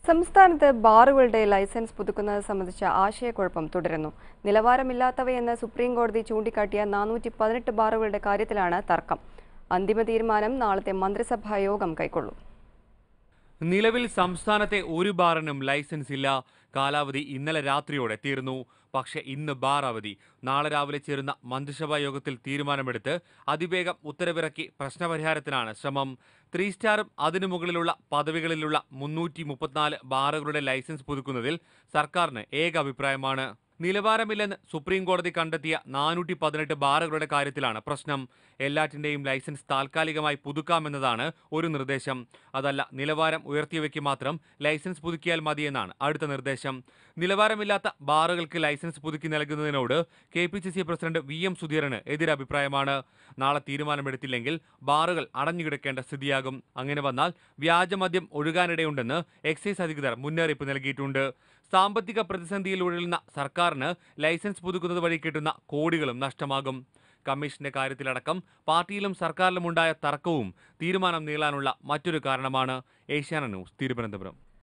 സംസ്ഥാനത്ത് ബാറുകളുടെ ലൈസൻസ് പുതുക്കുന്നത് സംബന്ധിച്ച ആശയക്കുഴപ്പം തുടരുന്നു നിലവാരമില്ലാത്തവയെന്ന് സുപ്രീം കോടതി ചൂണ്ടിക്കാട്ടിയ നാനൂറ്റി പതിനെട്ട് ബാറുകളുടെ കാര്യത്തിലാണ് തർക്കം അന്തിമ തീരുമാനം നാളത്തെ മന്ത്രിസഭാ യോഗം കൈക്കൊള്ളും നിലവിൽ സംസ്ഥാനത്തെ ഒരു ബാറിനും ലൈസൻസ് ഇല്ല കാലാവധി ഇന്നലെ രാത്രിയോടെ തീർന്നു പക്ഷേ ഇന്ന് ബാർ അവധി നാളെ രാവിലെ ചേരുന്ന മന്ത്രിസഭാ യോഗത്തിൽ തീരുമാനമെടുത്ത് അതിവേഗം ഉത്തരവിറക്കി പ്രശ്നപരിഹാരത്തിനാണ് ശ്രമം ത്രീ സ്റ്റാറും അതിനു മുകളിലുള്ള പദവികളിലുള്ള മുന്നൂറ്റി മുപ്പത്തിനാല് ബാറുകളുടെ ലൈസൻസ് പുതുക്കുന്നതിൽ സർക്കാരിന് ഏക അഭിപ്രായമാണ് നിലവാരമില്ലെന്ന് സുപ്രീം കോടതി കണ്ടെത്തിയ നാനൂറ്റി പതിനെട്ട് ബാറുകളുടെ കാര്യത്തിലാണ് പ്രശ്നം എല്ലാറ്റിന്റെയും ലൈസൻസ് താൽക്കാലികമായി പുതുക്കാമെന്നതാണ് ഒരു നിർദ്ദേശം അതല്ല നിലവാരം ഉയർത്തിയവയ്ക്ക് മാത്രം ലൈസൻസ് പുതുക്കിയാൽ മതിയെന്നാണ് അടുത്ത നിർദ്ദേശം നിലവാരമില്ലാത്ത ബാറുകൾക്ക് ലൈസൻസ് പുതുക്കി നൽകുന്നതിനോട് K P C C president V M സുധീരന് എതിരഭിപ്രായമാണ് നാളെ തീരുമാനമെടുത്തില്ലെങ്കിൽ ബാറുകൾ അടഞ്ഞുകിടക്കേണ്ട സ്ഥിതിയാകും അങ്ങനെ വന്നാൽ വ്യാജമദ്യം ഒഴുകാനിടയുണ്ടെന്ന് എക്സൈസ് അധികൃതർ മുന്നറിയിപ്പ് നൽകിയിട്ടുണ്ട് സാമ്പത്തിക പ്രതിസന്ധിയിൽ ഉഴലുന്ന സർക്കാരിന് ലൈസൻസ് പുതുക്കുന്നത് വഴി കിട്ടുന്ന കോടികളും നഷ്ടമാകും കമ്മീഷന്റെ കാര്യത്തിലടക്കം പാർട്ടിയിലും സർക്കാരിലുമുണ്ടായ തർക്കവും തീരുമാനം നീളാനുള്ള മറ്റൊരു കാരണമാണ് ഏഷ്യാന ന്യൂസ് തിരുവനന്തപുരം